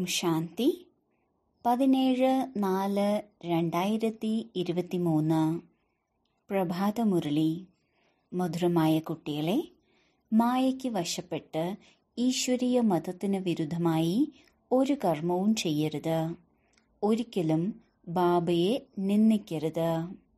ശാന്തി പതിനേഴ് നാല് രണ്ടായിരത്തി ഇരുപത്തിമൂന്ന് പ്രഭാതമുരളി മധുരമായ കുട്ടികളെ മായയ്ക്ക് വശപ്പെട്ട് ഈശ്വരീയ മതത്തിന് വിരുദ്ധമായി ഒരു കർമ്മവും ചെയ്യരുത് ഒരിക്കലും ബാബയെ നിന്ദിക്കരുത്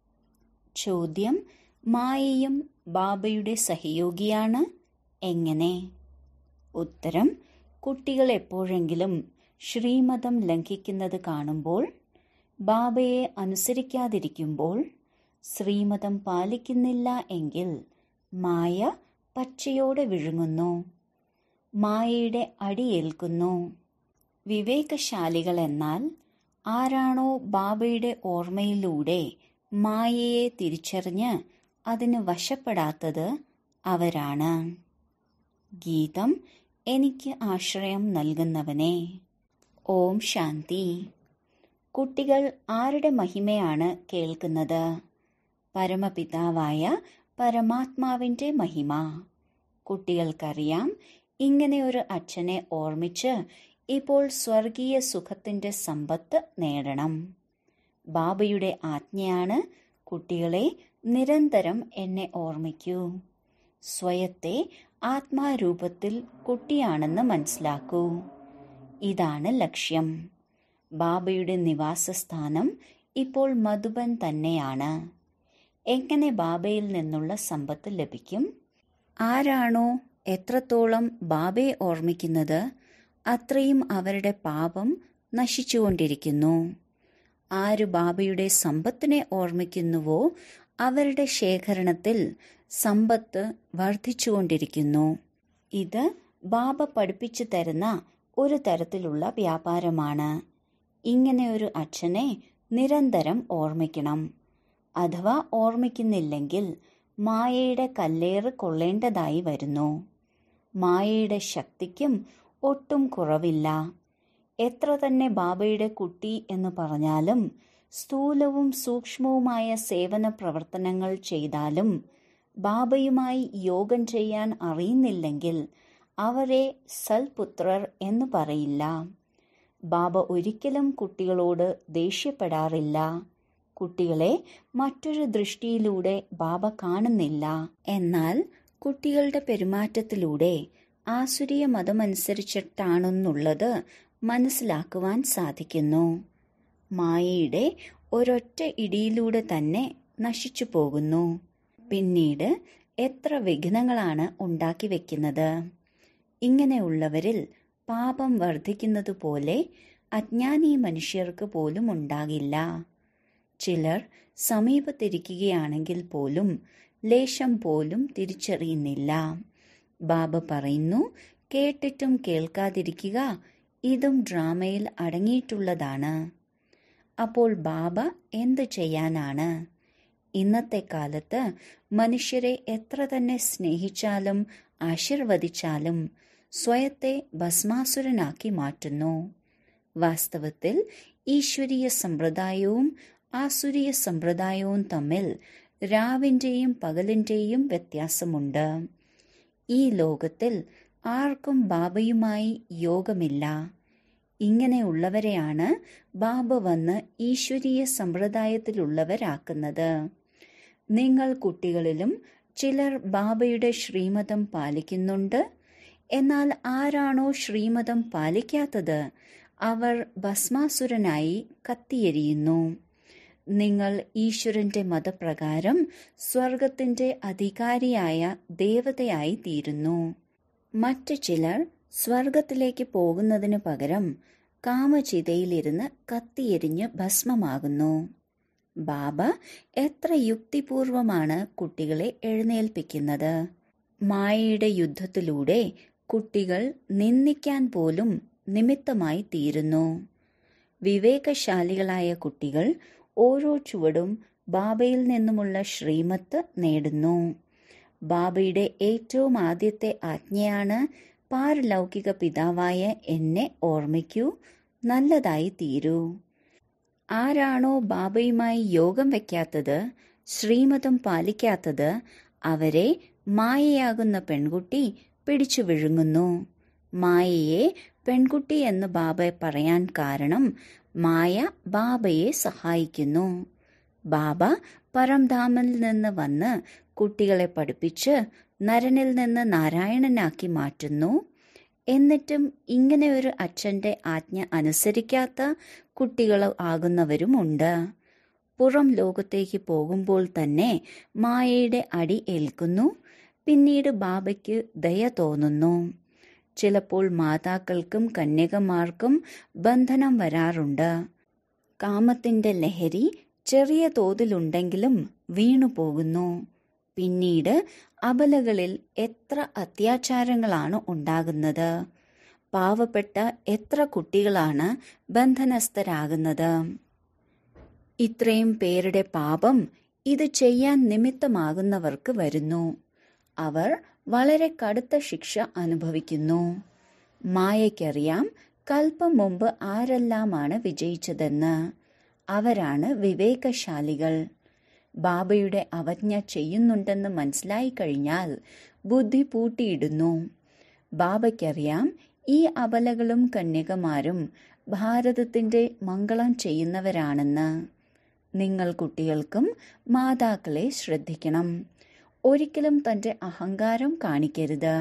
ചോദ്യം മായയും ബാബയുടെ സഹയോഗിയാണ് എങ്ങനെ ഉത്തരം കുട്ടികൾ എപ്പോഴെങ്കിലും ശ്രീമതം ലംഘിക്കുന്നത് കാണുമ്പോൾ ബാബയെ അനുസരിക്കാതിരിക്കുമ്പോൾ ശ്രീമതം പാലിക്കുന്നില്ല എങ്കിൽ മായ പച്ചയോടെ വിഴുങ്ങുന്നു മായയുടെ അടിയേൽക്കുന്നു വിവേകശാലികൾ എന്നാൽ ആരാണോ ബാബയുടെ ഓർമ്മയിലൂടെ മായയെ തിരിച്ചറിഞ്ഞ് അതിന് വശപ്പെടാത്തത് അവരാണ് ഗീതം എനിക്ക് ആശ്രയം നൽകുന്നവനെ ഓം ശാന്തി കുട്ടികൾ ആരുടെ മഹിമയാണ് കേൾക്കുന്നത് പരമപിതാവായ പരമാത്മാവിന്റെ മഹിമ കുട്ടികൾക്കറിയാം ഇങ്ങനെ ഒരു അച്ഛനെ ഓർമ്മിച്ച് ഇപ്പോൾ സ്വർഗീയ സുഖത്തിന്റെ സമ്പത്ത് നേടണം ബാബയുടെ ആജ്ഞയാണ് കുട്ടികളെ നിരന്തരം എന്നെ ഓർമ്മിക്കൂ സ്വയത്തെ ആത്മാരൂപത്തിൽ കുട്ടിയാണെന്ന് മനസ്സിലാക്കൂ ഇതാണ് ലക്ഷ്യം ബാബയുടെ നിവാസസ്ഥാനം ഇപ്പോൾ മധുബൻ തന്നെയാണ് എങ്ങനെ ബാബയിൽ നിന്നുള്ള സമ്പത്ത് ലഭിക്കും ആരാണോ എത്രത്തോളം ബാബയെ ഓർമ്മിക്കുന്നത് അത്രയും അവരുടെ പാപം നശിച്ചുകൊണ്ടിരിക്കുന്നു ആര് ബാബയുടെ സമ്പത്തിനെ ഓർമ്മിക്കുന്നുവോ അവരുടെ ശേഖരണത്തിൽ സമ്പത്ത് വർദ്ധിച്ചുകൊണ്ടിരിക്കുന്നു ഇത് ബാബ പഠിപ്പിച്ചു തരുന്ന ഒരു തരത്തിലുള്ള വ്യാപാരമാണ് ഇങ്ങനെ ഒരു അച്ഛനെ നിരന്തരം ഓർമ്മിക്കണം അഥവാ ഓർമ്മിക്കുന്നില്ലെങ്കിൽ മായയുടെ കല്ലേറ് കൊള്ളേണ്ടതായി വരുന്നു മായയുടെ ശക്തിക്കും ഒട്ടും കുറവില്ല എത്ര തന്നെ ബാബയുടെ കുട്ടി എന്ന് പറഞ്ഞാലും സ്ഥൂലവും സൂക്ഷ്മവുമായ സേവന പ്രവർത്തനങ്ങൾ ചെയ്താലും ബാബയുമായി യോഗം ചെയ്യാൻ അറിയുന്നില്ലെങ്കിൽ അവരെ സൽപുത്രർ എന്ന് പറയില്ല ബാബ ഒരിക്കലും കുട്ടികളോട് ദേഷ്യപ്പെടാറില്ല കുട്ടികളെ മറ്റൊരു ദൃഷ്ടിയിലൂടെ ബാബ കാണുന്നില്ല എന്നാൽ കുട്ടികളുടെ പെരുമാറ്റത്തിലൂടെ ആസുരീയ മതമനുസരിച്ചിട്ടാണെന്നുള്ളത് മനസ്സിലാക്കുവാൻ സാധിക്കുന്നു മായയുടെ ഒരൊറ്റ ഇടിയിലൂടെ തന്നെ നശിച്ചു പോകുന്നു പിന്നീട് എത്ര വിഘ്നങ്ങളാണ് ഉണ്ടാക്കി വെക്കുന്നത് ഇങ്ങനെയുള്ളവരിൽ പാപം വർദ്ധിക്കുന്നതുപോലെ അജ്ഞാനി മനുഷ്യർക്ക് പോലും ഉണ്ടാകില്ല ചിലർ സമീപത്തിരിക്കുകയാണെങ്കിൽ പോലും ലേശം പോലും തിരിച്ചറിയുന്നില്ല ബാബ പറയുന്നു കേട്ടിട്ടും കേൾക്കാതിരിക്കുക ഇതും ഡ്രാമയിൽ അടങ്ങിയിട്ടുള്ളതാണ് അപ്പോൾ ബാബ എന്ത് ചെയ്യാനാണ് ഇന്നത്തെ കാലത്ത് മനുഷ്യരെ എത്ര തന്നെ സ്നേഹിച്ചാലും ആശീർവദിച്ചാലും സ്വയത്തെ ഭസ്മാസുരനാക്കി മാറ്റുന്നു വാസ്തവത്തിൽ ഈശ്വരീയ സമ്പ്രദായവും ആസുരീയ സമ്പ്രദായവും തമ്മിൽ രാവിന്റെയും പകലിന്റെയും വ്യത്യാസമുണ്ട് ഈ ലോകത്തിൽ ആർക്കും ബാബയുമായി യോഗമില്ല ഇങ്ങനെയുള്ളവരെയാണ് ബാബ വന്ന് ഈശ്വരീയ സമ്പ്രദായത്തിലുള്ളവരാക്കുന്നത് നിങ്ങൾ കുട്ടികളിലും ചിലർ ബാബയുടെ ശ്രീമതം പാലിക്കുന്നുണ്ട് എന്നാൽ ആരാണോ ശ്രീമതം പാലിക്കാത്തത് അവർ ഭസ്മാസുരനായി കത്തിയെരിയുന്നു നിങ്ങൾ ഈശ്വരന്റെ മതപ്രകാരം സ്വർഗത്തിന്റെ അധികാരിയായ ദേവതയായി തീരുന്നു മറ്റു ചിലർ സ്വർഗത്തിലേക്ക് പോകുന്നതിനു പകരം കാമചിതയിലിരുന്ന് കത്തിയെരിഞ്ഞ് ഭസ്മമാകുന്നു ബാബ എത്ര യുക്തിപൂർവമാണ് കുട്ടികളെ എഴുന്നേൽപ്പിക്കുന്നത് മായയുടെ യുദ്ധത്തിലൂടെ കുട്ടികൾ നിന്ദിക്കാൻ പോലും നിമിത്തമായി തീരുന്നു വിവേകശാലികളായ കുട്ടികൾ ഓരോ ചുവടും ബാബയിൽ നിന്നുമുള്ള ശ്രീമത്ത് നേടുന്നു ബാബയുടെ ഏറ്റവും ആദ്യത്തെ ആജ്ഞയാണ് പാരലൗകിക പിതാവായ എന്നെ ഓർമ്മിക്കൂ നല്ലതായി തീരൂ ആരാണോ ബാബയുമായി യോഗം വയ്ക്കാത്തത് ശ്രീമതം പാലിക്കാത്തത് അവരെ മായയാകുന്ന പെൺകുട്ടി പിടിച്ചു വിഴുങ്ങുന്നു മായയെ പെൺകുട്ടി എന്ന് ബാബ പറയാൻ കാരണം മായ ബാബയെ സഹായിക്കുന്നു ബാബ പരംധാമിൽ നിന്ന് വന്ന് കുട്ടികളെ പഠിപ്പിച്ച് നരനിൽ നിന്ന് നാരായണനാക്കി മാറ്റുന്നു എന്നിട്ടും ഇങ്ങനെ ഒരു അച്ഛന്റെ ആജ്ഞ അനുസരിക്കാത്ത കുട്ടികൾ ആകുന്നവരുമുണ്ട് പുറം ലോകത്തേക്ക് പോകുമ്പോൾ തന്നെ മായയുടെ അടി ഏൽക്കുന്നു പിന്നീട് ബാബയ്ക്ക് ദയ തോന്നുന്നു ചിലപ്പോൾ മാതാക്കൾക്കും കന്യകമാർക്കും ബന്ധനം വരാറുണ്ട് കാമത്തിന്റെ ലഹരി ചെറിയ തോതിലുണ്ടെങ്കിലും വീണുപോകുന്നു പിന്നീട് അബലകളിൽ എത്ര അത്യാചാരങ്ങളാണ് ഉണ്ടാകുന്നത് പാവപ്പെട്ട എത്ര കുട്ടികളാണ് ബന്ധനസ്ഥരാകുന്നത് ഇത്രയും പേരുടെ പാപം ഇത് ചെയ്യാൻ നിമിത്തമാകുന്നവർക്ക് വരുന്നു അവർ വളരെ കടുത്ത ശിക്ഷ അനുഭവിക്കുന്നു മായയ്ക്കറിയാം കൽപ്പം മുമ്പ് ആരെല്ലാമാണ് വിജയിച്ചതെന്ന് അവരാണ് വിവേകശാലികൾ ബാബയുടെ അവജ്ഞ ചെയ്യുന്നുണ്ടെന്ന് മനസ്സിലായി കഴിഞ്ഞാൽ ബുദ്ധി പൂട്ടിയിടുന്നു ബാബയ്ക്കറിയാം ഈ അബലകളും കന്യകമാരും ഭാരതത്തിന്റെ മംഗളം ചെയ്യുന്നവരാണെന്ന് നിങ്ങൾ കുട്ടികൾക്കും മാതാക്കളെ ശ്രദ്ധിക്കണം ഒരിക്കലും തന്റെ അഹങ്കാരം കാണിക്കരുത്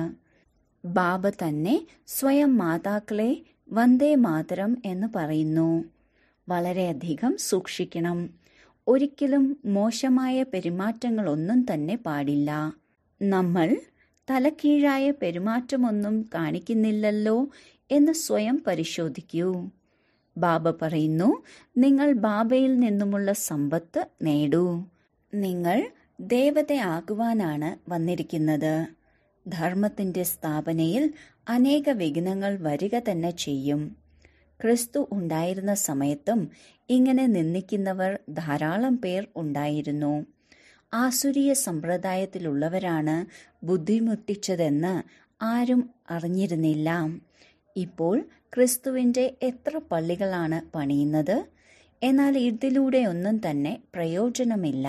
ബാബ തന്നെ സ്വയം മാതാക്കളെ വന്ദേ മാതരം എന്ന് പറയുന്നു വളരെയധികം സൂക്ഷിക്കണം ഒരിക്കലും മോശമായ പെരുമാറ്റങ്ങളൊന്നും തന്നെ പാടില്ല നമ്മൾ തലക്കീഴായ പെരുമാറ്റമൊന്നും കാണിക്കുന്നില്ലല്ലോ എന്ന് സ്വയം പരിശോധിക്കൂ ബാബ പറയുന്നു നിങ്ങൾ ബാബയിൽ നിന്നുമുള്ള സമ്പത്ത് നേടൂ നിങ്ങൾ ദേവതയാകുവാനാണ് വന്നിരിക്കുന്നത് ധർമ്മത്തിന്റെ സ്ഥാപനയിൽ അനേക വിഘ്നങ്ങൾ വരിക തന്നെ ചെയ്യും ക്രിസ്തു ഉണ്ടായിരുന്ന സമയത്തും ഇങ്ങനെ നിന്ദിക്കുന്നവർ ധാരാളം പേർ ഉണ്ടായിരുന്നു ആസുരീയ സമ്പ്രദായത്തിലുള്ളവരാണ് ബുദ്ധിമുട്ടിച്ചതെന്ന് ആരും അറിഞ്ഞിരുന്നില്ല ഇപ്പോൾ ക്രിസ്തുവിന്റെ എത്ര പള്ളികളാണ് പണിയുന്നത് എന്നാൽ ഇതിലൂടെ ഒന്നും തന്നെ പ്രയോജനമില്ല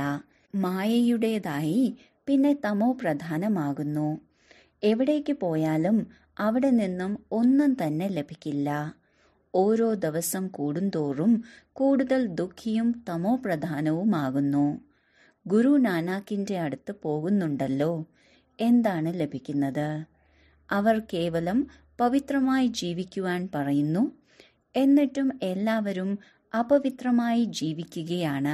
മായയുടേതായി പിന്നെ തമോ പ്രധാനമാകുന്നു എവിടേക്ക് പോയാലും അവിടെ നിന്നും ഒന്നും തന്നെ ലഭിക്കില്ല ഓരോ ദിവസം കൂടുന്തോറും കൂടുതൽ ദുഃഖിയും തമോ പ്രധാനവുമാകുന്നു ഗുരു നാനാക്കിന്റെ അടുത്ത് പോകുന്നുണ്ടല്ലോ എന്താണ് ലഭിക്കുന്നത് അവർ കേവലം പവിത്രമായി ജീവിക്കുവാൻ പറയുന്നു എന്നിട്ടും എല്ലാവരും അപവിത്രമായി ജീവിക്കുകയാണ്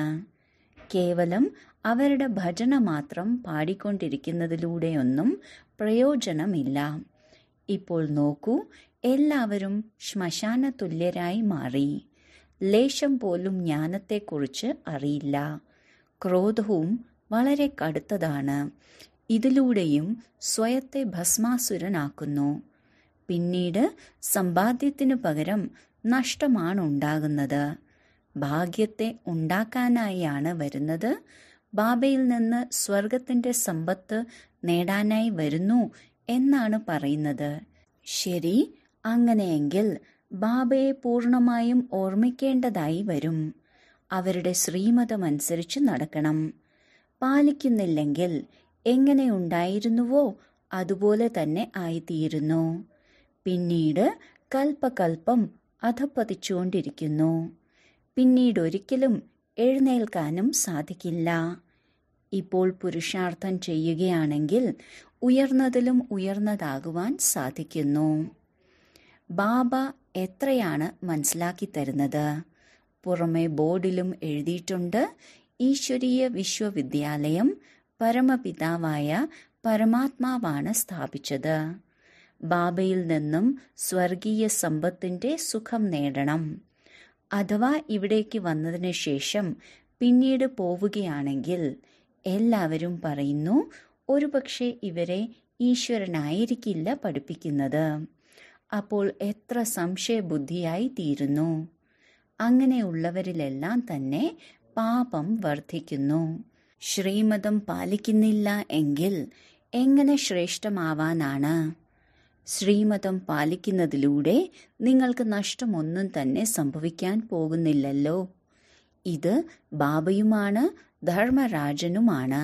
കേവലം അവരുടെ ഭജന മാത്രം പാടിക്കൊണ്ടിരിക്കുന്നതിലൂടെയൊന്നും പ്രയോജനമില്ല ഇപ്പോൾ നോക്കൂ എല്ലാവരും ശ്മശാന തുല്യരായി മാറി ലേശം പോലും ജ്ഞാനത്തെക്കുറിച്ച് അറിയില്ല ക്രോധവും വളരെ കടുത്തതാണ് ഇതിലൂടെയും സ്വയത്തെ ഭസ്മാസുരനാക്കുന്നു പിന്നീട് സമ്പാദ്യത്തിനു പകരം നഷ്ടമാണ് ഉണ്ടാകുന്നത് ഭാഗ്യത്തെ ഉണ്ടാക്കാനായാണ് വരുന്നത് ബാബയിൽ നിന്ന് സ്വർഗത്തിന്റെ സമ്പത്ത് നേടാനായി വരുന്നു എന്നാണ് പറയുന്നത് ശരി അങ്ങനെയെങ്കിൽ ബാബയെ പൂർണമായും ഓർമ്മിക്കേണ്ടതായി വരും അവരുടെ ശ്രീമതമനുസരിച്ച് നടക്കണം പാലിക്കുന്നില്ലെങ്കിൽ എങ്ങനെ ഉണ്ടായിരുന്നുവോ അതുപോലെ തന്നെ ആയിത്തീരുന്നു പിന്നീട് കൽപ്പകൽപ്പം അധപ്പതിച്ചുകൊണ്ടിരിക്കുന്നു പിന്നീട് ഒരിക്കലും എഴുന്നേൽക്കാനും സാധിക്കില്ല ഇപ്പോൾ പുരുഷാർത്ഥം ചെയ്യുകയാണെങ്കിൽ ഉയർന്നതിലും ഉയർന്നതാകുവാൻ സാധിക്കുന്നു ബാബ എത്രയാണ് മനസ്സിലാക്കി തരുന്നത് പുറമെ ബോർഡിലും എഴുതിയിട്ടുണ്ട് ഈശ്വരീയ വിശ്വവിദ്യാലയം പരമപിതാവായ പരമാത്മാവാണ് സ്ഥാപിച്ചത് ബാബയിൽ നിന്നും സ്വർഗീയ സമ്പത്തിന്റെ സുഖം നേടണം അഥവാ ഇവിടേക്ക് വന്നതിന് ശേഷം പിന്നീട് പോവുകയാണെങ്കിൽ എല്ലാവരും പറയുന്നു ഒരുപക്ഷെ ഇവരെ ഈശ്വരനായിരിക്കില്ല പഠിപ്പിക്കുന്നത് അപ്പോൾ എത്ര സംശയബുദ്ധിയായി തീരുന്നു അങ്ങനെയുള്ളവരിലെല്ലാം തന്നെ പാപം വർദ്ധിക്കുന്നു ശ്രീമതം പാലിക്കുന്നില്ല എങ്കിൽ എങ്ങനെ ശ്രേഷ്ഠമാവാനാണ് ശ്രീമതം പാലിക്കുന്നതിലൂടെ നിങ്ങൾക്ക് നഷ്ടമൊന്നും തന്നെ സംഭവിക്കാൻ പോകുന്നില്ലല്ലോ ഇത് ബാബയുമാണ് ധർമ്മരാജനുമാണ്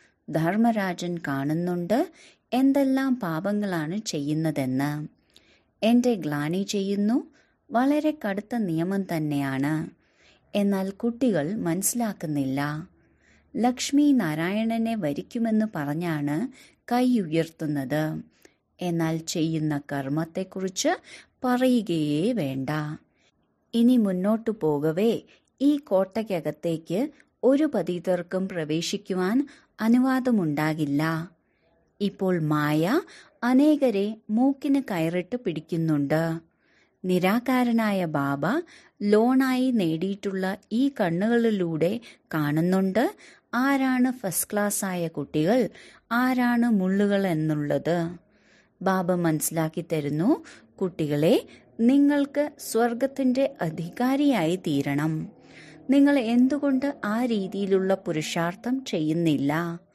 ധർമ്മരാജൻ കാണുന്നുണ്ട് എന്തെല്ലാം പാപങ്ങളാണ് ചെയ്യുന്നതെന്ന് എന്റെ ഗ്ലാനി ചെയ്യുന്നു വളരെ കടുത്ത നിയമം തന്നെയാണ് എന്നാൽ കുട്ടികൾ മനസ്സിലാക്കുന്നില്ല ലക്ഷ്മി നാരായണനെ വരിക്കുമെന്ന് പറഞ്ഞാണ് കൈ ഉയർത്തുന്നത് എന്നാൽ ചെയ്യുന്ന കർമ്മത്തെക്കുറിച്ച് പറയുകയേ വേണ്ട ഇനി മുന്നോട്ടു പോകവേ ഈ കോട്ടയ്ക്കകത്തേക്ക് ഒരു പതിതർക്കും പ്രവേശിക്കുവാൻ അനുവാദമുണ്ടാകില്ല ഇപ്പോൾ മായ അനേകരെ മൂക്കിന് കയറിട്ട് പിടിക്കുന്നുണ്ട് നിരാകാരനായ ബാബ ലോണായി നേടിയിട്ടുള്ള ഈ കണ്ണുകളിലൂടെ കാണുന്നുണ്ട് ആരാണ് ഫസ്റ്റ് ക്ലാസ് ആയ കുട്ടികൾ ആരാണ് മുള്ളുകൾ എന്നുള്ളത് ബാബ മനസ്സിലാക്കി തരുന്നു കുട്ടികളെ നിങ്ങൾക്ക് സ്വർഗത്തിന്റെ അധികാരിയായി തീരണം നിങ്ങൾ എന്തുകൊണ്ട് ആ രീതിയിലുള്ള പുരുഷാർത്ഥം ചെയ്യുന്നില്ല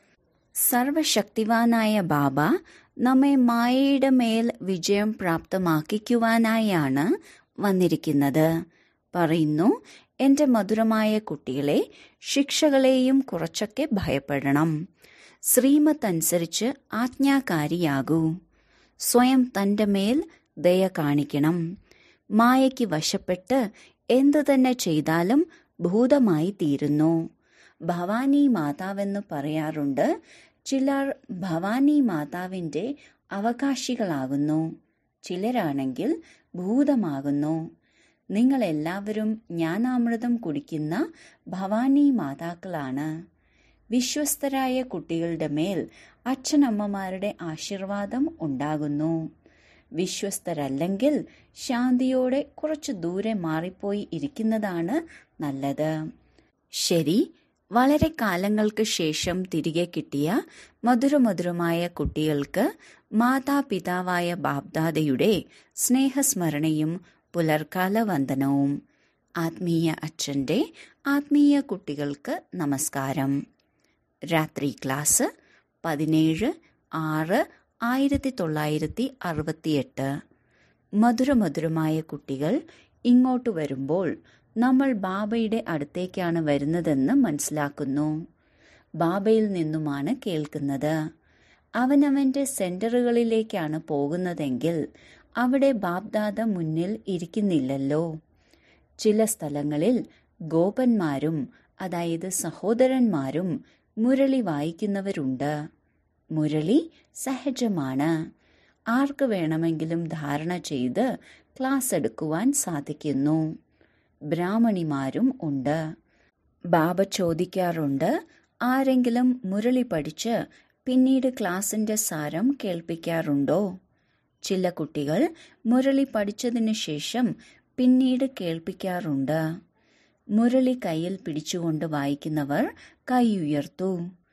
സർവശക്തിവാനായ ബാബ നമ്മെ മായയുടെ മേൽ വിജയം പ്രാപ്തമാക്കിക്കുവാനായാണ് വന്നിരിക്കുന്നത് പറയുന്നു എന്റെ മധുരമായ കുട്ടികളെ ശിക്ഷകളെയും കുറച്ചൊക്കെ ഭയപ്പെടണം ശ്രീമത്ത് അനുസരിച്ച് ആജ്ഞാകാരിയാകൂ സ്വയം തന്റെ മേൽ ദയ കാണിക്കണം മായയ്ക്ക് വശപ്പെട്ട് എന്തു തന്നെ ചെയ്താലും ഭൂതമായി തീരുന്നു ഭവാനി മാതാവെന്ന് പറയാറുണ്ട് ചിലർ ഭവാനി മാതാവിന്റെ അവകാശികളാകുന്നു ചിലരാണെങ്കിൽ ഭൂതമാകുന്നു നിങ്ങൾ എല്ലാവരും ജ്ഞാനാമൃതം കുടിക്കുന്ന ഭവാനി മാതാക്കളാണ് വിശ്വസ്തരായ കുട്ടികളുടെ മേൽ അച്ഛനമ്മമാരുടെ ആശീർവാദം ഉണ്ടാകുന്നു വിശ്വസ്തരല്ലെങ്കിൽ ശാന്തിയോടെ കുറച്ചു ദൂരെ മാറിപ്പോയി ഇരിക്കുന്നതാണ് നല്ലത് ശരി വളരെ കാലങ്ങൾക്ക് ശേഷം തിരികെ കിട്ടിയ മധുരമധുരമായ കുട്ടികൾക്ക് മാതാപിതാവായ ബാബ്ദാദയുടെ സ്നേഹസ്മരണയും പുലർക്കാല വന്ദനവും ആത്മീയ അച്ഛന്റെ ആത്മീയ കുട്ടികൾക്ക് നമസ്കാരം രാത്രി ക്ലാസ് പതിനേഴ് ആറ് ആയിരത്തി തൊള്ളായിരത്തി അറുപത്തിയെട്ട് മധുരമധുരമായ കുട്ടികൾ ഇങ്ങോട്ട് വരുമ്പോൾ നമ്മൾ ബാബയുടെ അടുത്തേക്കാണ് വരുന്നതെന്ന് മനസ്സിലാക്കുന്നു ബാബയിൽ നിന്നുമാണ് കേൾക്കുന്നത് അവനവന്റെ സെന്ററുകളിലേക്കാണ് പോകുന്നതെങ്കിൽ അവിടെ ബാബ്ദാദ മുന്നിൽ ഇരിക്കുന്നില്ലല്ലോ ചില സ്ഥലങ്ങളിൽ ഗോപന്മാരും അതായത് സഹോദരന്മാരും മുരളി വായിക്കുന്നവരുണ്ട് മുരളി സഹജമാണ് ആർക്ക് വേണമെങ്കിലും ധാരണ ചെയ്ത് ക്ലാസ് എടുക്കുവാൻ സാധിക്കുന്നു ബ്രാഹ്മണിമാരും ഉണ്ട് ബാബ ചോദിക്കാറുണ്ട് ആരെങ്കിലും മുരളി പഠിച്ച് പിന്നീട് ക്ലാസിന്റെ സാരം കേൾപ്പിക്കാറുണ്ടോ ചില കുട്ടികൾ മുരളി പഠിച്ചതിനു ശേഷം പിന്നീട് കേൾപ്പിക്കാറുണ്ട് മുരളി കയ്യിൽ പിടിച്ചുകൊണ്ട് വായിക്കുന്നവർ കൈ ഉയർത്തു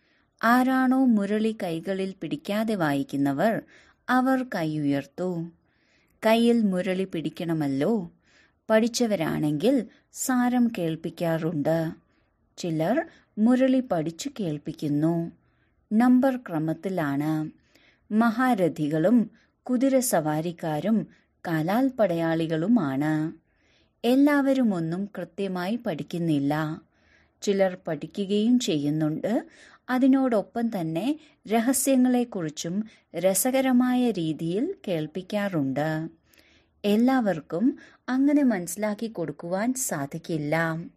ആരാണോ മുരളി കൈകളിൽ പിടിക്കാതെ വായിക്കുന്നവർ അവർ കൈ ഉയർത്തു കയ്യിൽ മുരളി പിടിക്കണമല്ലോ പഠിച്ചവരാണെങ്കിൽ സാരം കേൾപ്പിക്കാറുണ്ട് ചിലർ മുരളി പഠിച്ചു കേൾപ്പിക്കുന്നു നമ്പർ ക്രമത്തിലാണ് മഹാരഥികളും കുതിരസവാരിക്കാരും കലാൽ പടയാളികളുമാണ് എല്ലാവരും ഒന്നും കൃത്യമായി പഠിക്കുന്നില്ല ചിലർ പഠിക്കുകയും ചെയ്യുന്നുണ്ട് അതിനോടൊപ്പം തന്നെ രഹസ്യങ്ങളെക്കുറിച്ചും രസകരമായ രീതിയിൽ കേൾപ്പിക്കാറുണ്ട് എല്ലാവർക്കും അങ്ങനെ മനസ്സിലാക്കി കൊടുക്കുവാൻ സാധിക്കില്ല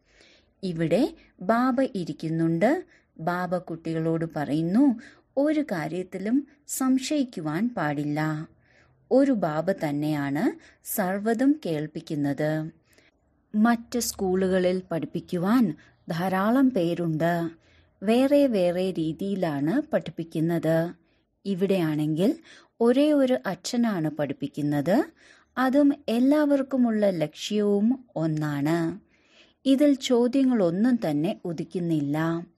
ഇവിടെ ബാബ ഇരിക്കുന്നുണ്ട് ബാബ കുട്ടികളോട് പറയുന്നു ഒരു കാര്യത്തിലും സംശയിക്കുവാൻ പാടില്ല ഒരു ബാബ തന്നെയാണ് സർവ്വതും കേൾപ്പിക്കുന്നത് മറ്റ് സ്കൂളുകളിൽ പഠിപ്പിക്കുവാൻ ധാരാളം പേരുണ്ട് വേറെ വേറെ രീതിയിലാണ് പഠിപ്പിക്കുന്നത് ഇവിടെയാണെങ്കിൽ ഒരേ ഒരു അച്ഛനാണ് പഠിപ്പിക്കുന്നത് അതും എല്ലാവർക്കുമുള്ള ലക്ഷ്യവും ഒന്നാണ് ഇതിൽ ചോദ്യങ്ങളൊന്നും തന്നെ ഉദിക്കുന്നില്ല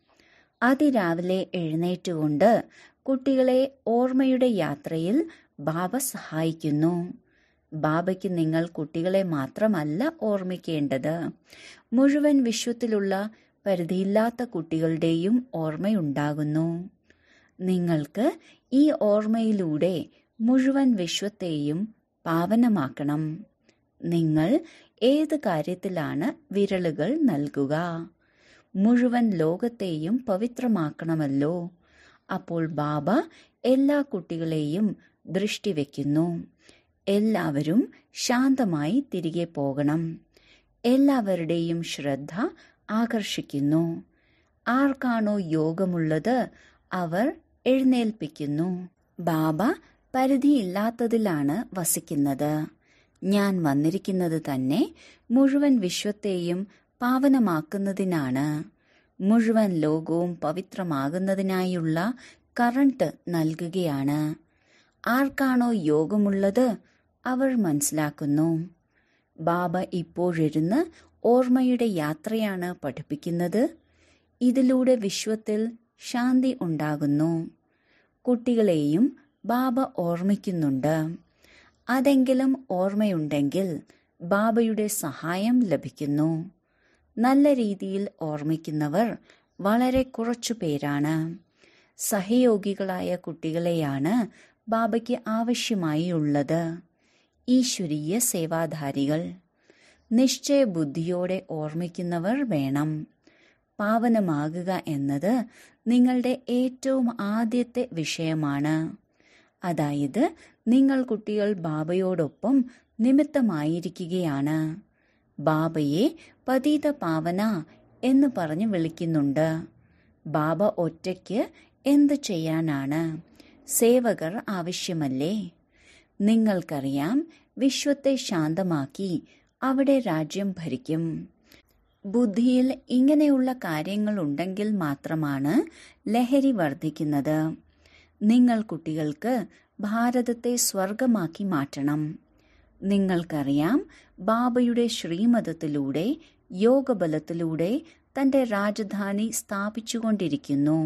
അതിരാവിലെ എഴുന്നേറ്റുകൊണ്ട് കുട്ടികളെ ഓർമ്മയുടെ യാത്രയിൽ ബാബ സഹായിക്കുന്നു ബാബയ്ക്ക് നിങ്ങൾ കുട്ടികളെ മാത്രമല്ല ഓർമ്മിക്കേണ്ടത് മുഴുവൻ വിശ്വത്തിലുള്ള പരിധിയില്ലാത്ത കുട്ടികളുടെയും ഓർമ്മയുണ്ടാകുന്നു നിങ്ങൾക്ക് ഈ ഓർമ്മയിലൂടെ മുഴുവൻ വിശ്വത്തെയും പാവനമാക്കണം നിങ്ങൾ ഏത് കാര്യത്തിലാണ് വിരലുകൾ നൽകുക മുഴുവൻ ലോകത്തെയും പവിത്രമാക്കണമല്ലോ അപ്പോൾ ബാബ എല്ലാ കുട്ടികളെയും ദൃഷ്ടി വയ്ക്കുന്നു എല്ലാവരും ശാന്തമായി തിരികെ പോകണം എല്ലാവരുടെയും ശ്രദ്ധ ആകർഷിക്കുന്നു ആർക്കാണോ യോഗമുള്ളത് അവർ എഴുന്നേൽപ്പിക്കുന്നു ബാബ പരിധിയില്ലാത്തതിലാണ് വസിക്കുന്നത് ഞാൻ വന്നിരിക്കുന്നത് തന്നെ മുഴുവൻ വിശ്വത്തെയും പാവനമാക്കുന്നതിനാണ് മുഴുവൻ ലോകവും പവിത്രമാകുന്നതിനായുള്ള കറണ്ട് നൽകുകയാണ് ആർക്കാണോ യോഗമുള്ളത് അവർ മനസ്സിലാക്കുന്നു ബാബ ഇപ്പോഴിരുന്ന് ഓർമ്മയുടെ യാത്രയാണ് പഠിപ്പിക്കുന്നത് ഇതിലൂടെ വിശ്വത്തിൽ ശാന്തി ഉണ്ടാകുന്നു കുട്ടികളെയും ബാബ ഓർമ്മിക്കുന്നുണ്ട് അതെങ്കിലും ഓർമ്മയുണ്ടെങ്കിൽ ബാബയുടെ സഹായം ലഭിക്കുന്നു നല്ല രീതിയിൽ ഓർമ്മിക്കുന്നവർ വളരെ കുറച്ചു പേരാണ് സഹയോഗികളായ കുട്ടികളെയാണ് ബാബയ്ക്ക് ആവശ്യമായി ഉള്ളത് ഈശ്വരീയ സേവാധാരികൾ നിശ്ചയബുദ്ധിയോടെ ഓർമ്മിക്കുന്നവർ വേണം പാവനമാകുക എന്നത് നിങ്ങളുടെ ഏറ്റവും ആദ്യത്തെ വിഷയമാണ് അതായത് നിങ്ങൾ കുട്ടികൾ ബാബയോടൊപ്പം നിമിത്തമായിരിക്കുകയാണ് ബാബയെ പതീത പാവന എന്ന് പറഞ്ഞ് വിളിക്കുന്നുണ്ട് ബാബ ഒറ്റയ്ക്ക് എന്ത് ചെയ്യാനാണ് സേവകർ ആവശ്യമല്ലേ നിങ്ങൾക്കറിയാം വിശ്വത്തെ ശാന്തമാക്കി അവിടെ രാജ്യം ഭരിക്കും ബുദ്ധിയിൽ ഇങ്ങനെയുള്ള കാര്യങ്ങൾ ഉണ്ടെങ്കിൽ മാത്രമാണ് ലഹരി വർദ്ധിക്കുന്നത് നിങ്ങൾ കുട്ടികൾക്ക് ഭാരതത്തെ സ്വർഗമാക്കി മാറ്റണം നിങ്ങൾക്കറിയാം ബാബയുടെ ശ്രീമതത്തിലൂടെ യോഗബലത്തിലൂടെ തന്റെ രാജധാനി സ്ഥാപിച്ചുകൊണ്ടിരിക്കുന്നു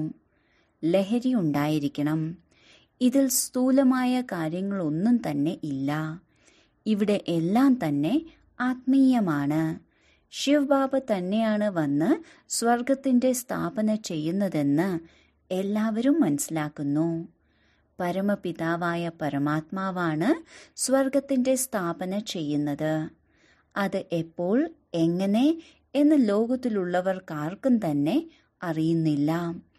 ലഹരി ഉണ്ടായിരിക്കണം ഇതിൽ സ്ഥൂലമായ കാര്യങ്ങളൊന്നും തന്നെ ഇല്ല ഇവിടെ എല്ലാം തന്നെ ആത്മീയമാണ് ശിവബാബ തന്നെയാണ് വന്ന് സ്വർഗത്തിന്റെ സ്ഥാപന ചെയ്യുന്നതെന്ന് എല്ലാവരും മനസ്സിലാക്കുന്നു പരമപിതാവായ പരമാത്മാവാണ് സ്വർഗത്തിന്റെ സ്ഥാപന ചെയ്യുന്നത് അത് എപ്പോൾ എങ്ങനെ എന്ന് ലോകത്തിലുള്ളവർക്കാർക്കും തന്നെ അറിയുന്നില്ല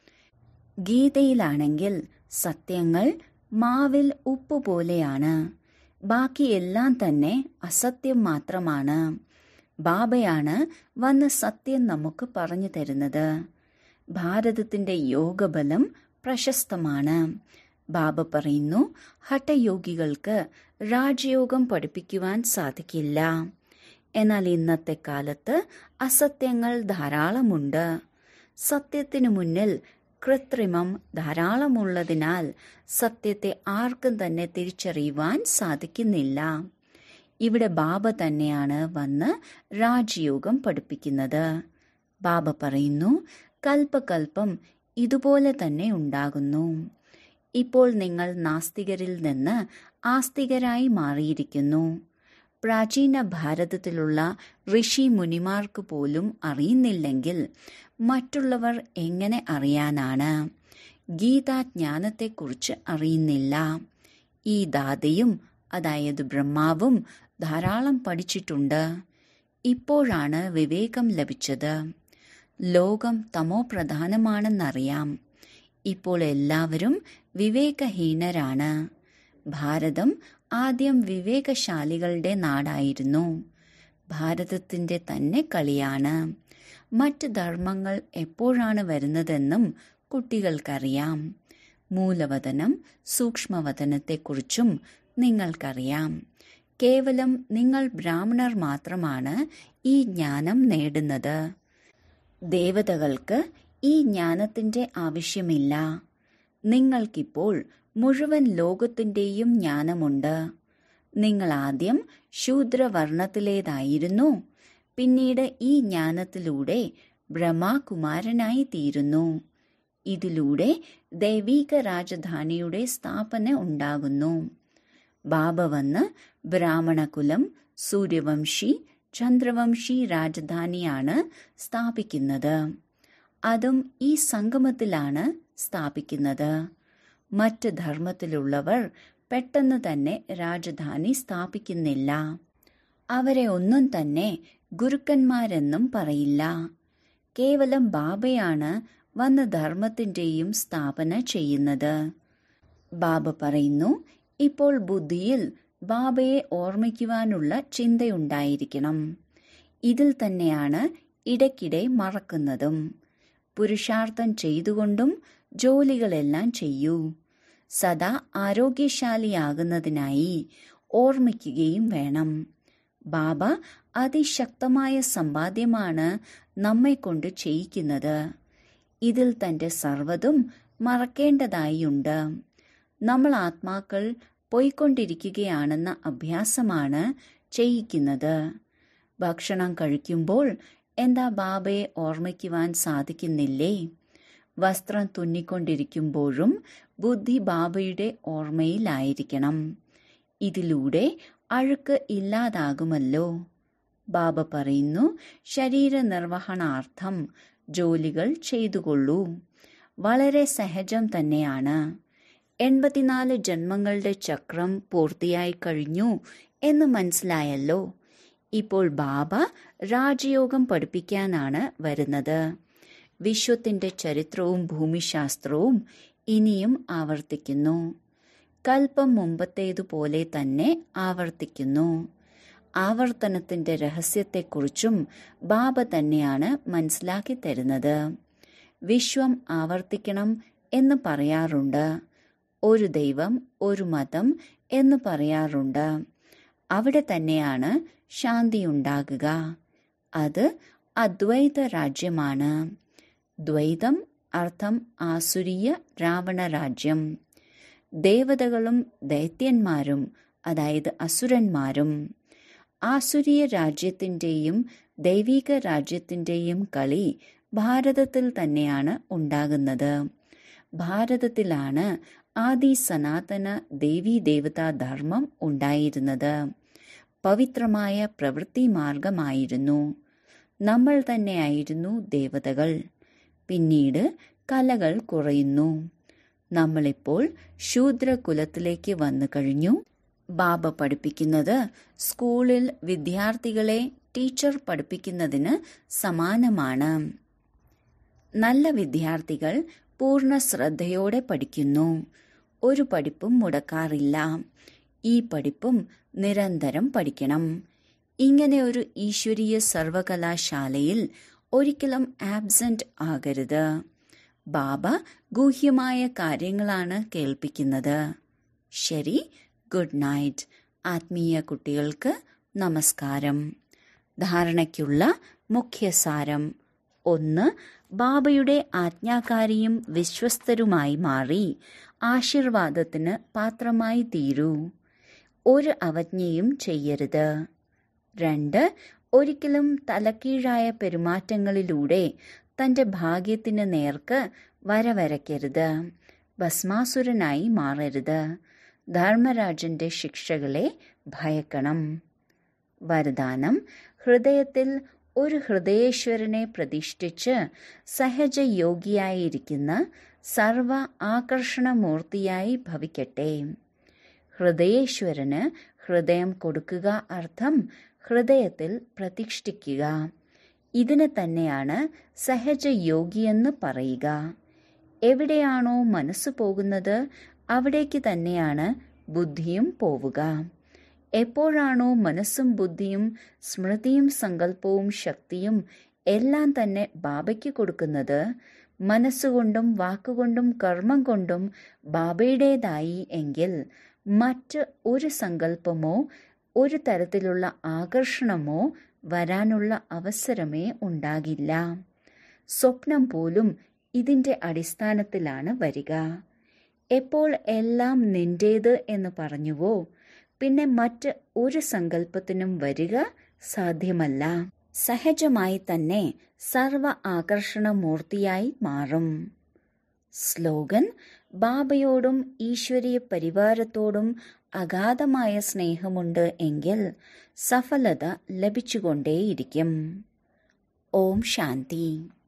ഗീതയിലാണെങ്കിൽ സത്യങ്ങൾ മാവിൽ ഉപ്പ് പോലെയാണ് ബാക്കി എല്ലാം തന്നെ അസത്യം മാത്രമാണ് ബാബയാണ് വന്ന് സത്യം നമുക്ക് പറഞ്ഞു തരുന്നത് ഭാരതത്തിന്റെ യോഗബലം പ്രശസ്തമാണ് ബാബ പറയുന്നു ഹഠയോഗികൾക്ക് രാജയോഗം പഠിപ്പിക്കുവാൻ സാധിക്കില്ല എന്നാൽ ഇന്നത്തെ കാലത്ത് അസത്യങ്ങൾ ധാരാളമുണ്ട് സത്യത്തിനു മുന്നിൽ കൃത്രിമം ധാരാളമുള്ളതിനാൽ സത്യത്തെ ആർക്കും തന്നെ തിരിച്ചറിയുവാൻ സാധിക്കുന്നില്ല ഇവിടെ ബാബ തന്നെയാണ് വന്ന് രാജയോഗം പഠിപ്പിക്കുന്നത് ബാബ പറയുന്നു കൽപ്പകൽപ്പം ഇതുപോലെ തന്നെ ഉണ്ടാകുന്നു ഇപ്പോൾ നിങ്ങൾ നാസ്തികരിൽ നിന്ന് ആസ്തികരായി മാറിയിരിക്കുന്നു പ്രാചീന ഭാരതത്തിലുള്ള ഋഷി മുനിമാർക്ക് പോലും അറിയുന്നില്ലെങ്കിൽ മറ്റുള്ളവർ എങ്ങനെ അറിയാനാണ് ഗീതാജ്ഞാനത്തെക്കുറിച്ച് അറിയുന്നില്ല ഈ ദാതയും അതായത് ബ്രഹ്മാവും ധാരാളം പഠിച്ചിട്ടുണ്ട് ഇപ്പോഴാണ് വിവേകം ലഭിച്ചത് ലോകം തമോ പ്രധാനമാണെന്നറിയാം ഇപ്പോൾ എല്ലാവരും വിവേകഹീനരാണ് ഭാരതം ആദ്യം വിവേകശാലികളുടെ നാടായിരുന്നു ഭാരതത്തിന്റെ തന്നെ കളിയാണ് മറ്റ് ധർമ്മങ്ങൾ എപ്പോഴാണ് വരുന്നതെന്നും കുട്ടികൾക്കറിയാം മൂലവതനം സൂക്ഷ്മവതനത്തെക്കുറിച്ചും നിങ്ങൾക്കറിയാം കേവലം നിങ്ങൾ ബ്രാഹ്മണർ മാത്രമാണ് ഈ ജ്ഞാനം നേടുന്നത് ദേവതകൾക്ക് ഈ ജ്ഞാനത്തിന്റെ ആവശ്യമില്ല നിങ്ങൾക്കിപ്പോൾ മുഴുവൻ ലോകത്തിന്റെയും ജ്ഞാനമുണ്ട് നിങ്ങൾ ആദ്യം ശൂദ്രവർണത്തിലേതായിരുന്നു പിന്നീട് ഈ ജ്ഞാനത്തിലൂടെ ബ്രഹ്മാകുമാരനായി തീരുന്നു ഇതിലൂടെ ദൈവീക രാജധാനിയുടെ സ്ഥാപന ഉണ്ടാകുന്നു ബാബ വന്ന് ബ്രാഹ്മണകുലം സൂര്യവംശി ചന്ദ്രവംശി രാജധാനിയാണ് സ്ഥാപിക്കുന്നത് അതും ഈ സംഗമത്തിലാണ് സ്ഥാപിക്കുന്നത് മറ്റ് ധർമ്മത്തിലുള്ളവർ പെട്ടെന്ന് തന്നെ രാജധാനി സ്ഥാപിക്കുന്നില്ല അവരെ ഒന്നും തന്നെ ഗുരുക്കന്മാരെന്നും പറയില്ല കേവലം ബാബയാണ് വന്ന് ധർമ്മത്തിന്റെയും സ്ഥാപന ചെയ്യുന്നത് ബാബ പറയുന്നു ഇപ്പോൾ ബുദ്ധിയിൽ ബാബയെ ഓർമ്മിക്കുവാനുള്ള ചിന്തയുണ്ടായിരിക്കണം ഇതിൽ തന്നെയാണ് ഇടയ്ക്കിടെ മറക്കുന്നതും പുരുഷാർത്ഥം ചെയ്തുകൊണ്ടും ജോലികളെല്ലാം ചെയ്യൂ സദാ ആരോഗ്യശാലിയാകുന്നതിനായി ഓർമ്മിക്കുകയും വേണം ബാബ അതിശക്തമായ സമ്പാദ്യമാണ് നമ്മെ കൊണ്ട് ചെയ്യിക്കുന്നത് ഇതിൽ തന്റെ സർവ്വതും മറക്കേണ്ടതായുണ്ട് നമ്മൾ ആത്മാക്കൾ പോയിക്കൊണ്ടിരിക്കുകയാണെന്ന അഭ്യാസമാണ് ചെയ്യിക്കുന്നത് ഭക്ഷണം കഴിക്കുമ്പോൾ എന്താ ബാബയെ ഓർമ്മിക്കുവാൻ സാധിക്കുന്നില്ലേ വസ്ത്രം തുന്നിക്കൊണ്ടിരിക്കുമ്പോഴും ബുദ്ധി ബാബയുടെ ഓർമ്മയിലായിരിക്കണം ഇതിലൂടെ അഴുക്ക് ഇല്ലാതാകുമല്ലോ ബാബ പറയുന്നു ശരീര നിർവഹണാർത്ഥം ജോലികൾ ചെയ്തുകൊള്ളൂ വളരെ സഹജം തന്നെയാണ് എൺപത്തിനാല് ജന്മങ്ങളുടെ ചക്രം പൂർത്തിയായി കഴിഞ്ഞു എന്ന് മനസ്സിലായല്ലോ ഇപ്പോൾ ബാബ രാജയോഗം പഠിപ്പിക്കാനാണ് വരുന്നത് വിശ്വത്തിന്റെ ചരിത്രവും ഭൂമിശാസ്ത്രവും ഇനിയും ആവർത്തിക്കുന്നു കൽപ്പം മുമ്പത്തേതുപോലെ തന്നെ ആവർത്തിക്കുന്നു ആവർത്തനത്തിന്റെ രഹസ്യത്തെക്കുറിച്ചും ബാബ തന്നെയാണ് മനസ്സിലാക്കി തരുന്നത് വിശ്വം ആവർത്തിക്കണം എന്ന് പറയാറുണ്ട് ഒരു ദൈവം ഒരു മതം എന്ന് പറയാറുണ്ട് അവിടെ തന്നെയാണ് ശാന്തിയുണ്ടാകുക അത് അദ്വൈത രാജ്യമാണ് ദ്വൈതം അർത്ഥം ആസുരീയ രാവണ രാജ്യം ദേവതകളും ദൈത്യന്മാരും അതായത് അസുരന്മാരും ആസുരീയ രാജ്യത്തിന്റെയും ദൈവിക രാജ്യത്തിന്റെയും കളി ഭാരതത്തിൽ തന്നെയാണ് ഉണ്ടാകുന്നത് ഭാരതത്തിലാണ് ആദി സനാതന ദേവീ ദേവതാ ധർമ്മം ഉണ്ടായിരുന്നത് പവിത്രമായ പ്രവൃത്തി മാർഗമായിരുന്നു നമ്മൾ തന്നെയായിരുന്നു ദേവതകൾ പിന്നീട് കലകൾ കുറയുന്നു നമ്മളിപ്പോൾ ശൂദ്രകുലത്തിലേക്ക് വന്നു കഴിഞ്ഞു ബാബ പഠിപ്പിക്കുന്നത് സ്കൂളിൽ വിദ്യാർത്ഥികളെ ടീച്ചർ പഠിപ്പിക്കുന്നതിന് സമാനമാണ് നല്ല വിദ്യാർത്ഥികൾ പൂർണ്ണ ശ്രദ്ധയോടെ പഠിക്കുന്നു ഒരു പഠിപ്പും മുടക്കാറില്ല ഈ പഠിപ്പും നിരന്തരം പഠിക്കണം ഇങ്ങനെ ഒരു ഈശ്വരീയ സർവകലാശാലയിൽ ഒരിക്കലും ആബ്സെന്റ് ആകരുത് ബാബ ഗൂഹ്യമായ കാര്യങ്ങളാണ് കേൾപ്പിക്കുന്നത് ശരി ഗുഡ് നൈറ്റ് ആത്മീയ കുട്ടികൾക്ക് നമസ്കാരം ധാരണയ്ക്കുള്ള മുഖ്യസാരം ഒന്ന് ബാബയുടെ ആജ്ഞാകാരിയും വിശ്വസ്തരുമായി മാറി ആശീർവാദത്തിന് പാത്രമായി തീരൂ ഒരു അവജ്ഞയും ചെയ്യരുത് രണ്ട് ഒരിക്കലും തലക്കീഴായ പെരുമാറ്റങ്ങളിലൂടെ തന്റെ ഭാഗ്യത്തിന് നേർക്ക് വരവരയ്ക്കരുത് ഭസ്മാസുരനായി മാറരുത് ധർമ്മരാജന്റെ ശിക്ഷകളെ ഭയക്കണം വരദാനം ഹൃദയത്തിൽ ഒരു ഹൃദയേശ്വരനെ പ്രതിഷ്ഠിച്ച് സഹജ യോഗിയായിരിക്കുന്ന സർവ ആകർഷണമൂർത്തിയായി ഭവിക്കട്ടെ ഹൃദയേശ്വരന് ഹൃദയം കൊടുക്കുക അർത്ഥം ഹൃദയത്തിൽ പ്രതിഷ്ഠിക്കുക ഇതിന് തന്നെയാണ് സഹജ യോഗിയെന്ന് പറയുക എവിടെയാണോ മനസ്സ് പോകുന്നത് അവിടേക്ക് തന്നെയാണ് ബുദ്ധിയും പോവുക എപ്പോഴാണോ മനസ്സും ബുദ്ധിയും സ്മൃതിയും സങ്കല്പവും ശക്തിയും എല്ലാം തന്നെ ബാബയ്ക്ക് കൊടുക്കുന്നത് മനസ്സുകൊണ്ടും വാക്കുകൊണ്ടും കർമ്മം കൊണ്ടും ബാബയുടേതായി എങ്കിൽ മറ്റ് ഒരു സങ്കല്പമോ ഒരു തരത്തിലുള്ള ആകർഷണമോ വരാനുള്ള അവസരമേ ഉണ്ടാകില്ല സ്വപ്നം പോലും ഇതിന്റെ അടിസ്ഥാനത്തിലാണ് വരിക എപ്പോൾ എല്ലാം നിന്റേത് എന്ന് പറഞ്ഞുവോ പിന്നെ മറ്റ് ഒരു സങ്കല്പത്തിനും വരിക സാധ്യമല്ല സഹജമായി തന്നെ സർവ ആകർഷണമൂർത്തിയായി മാറും സ്ലോഗൻ ബാബയോടും ഈശ്വരീയ പരിവാരത്തോടും അഗാധമായ സ്നേഹമുണ്ട് എങ്കിൽ സഫലത ലഭിച്ചുകൊണ്ടേയിരിക്കും ഓം ശാന്തി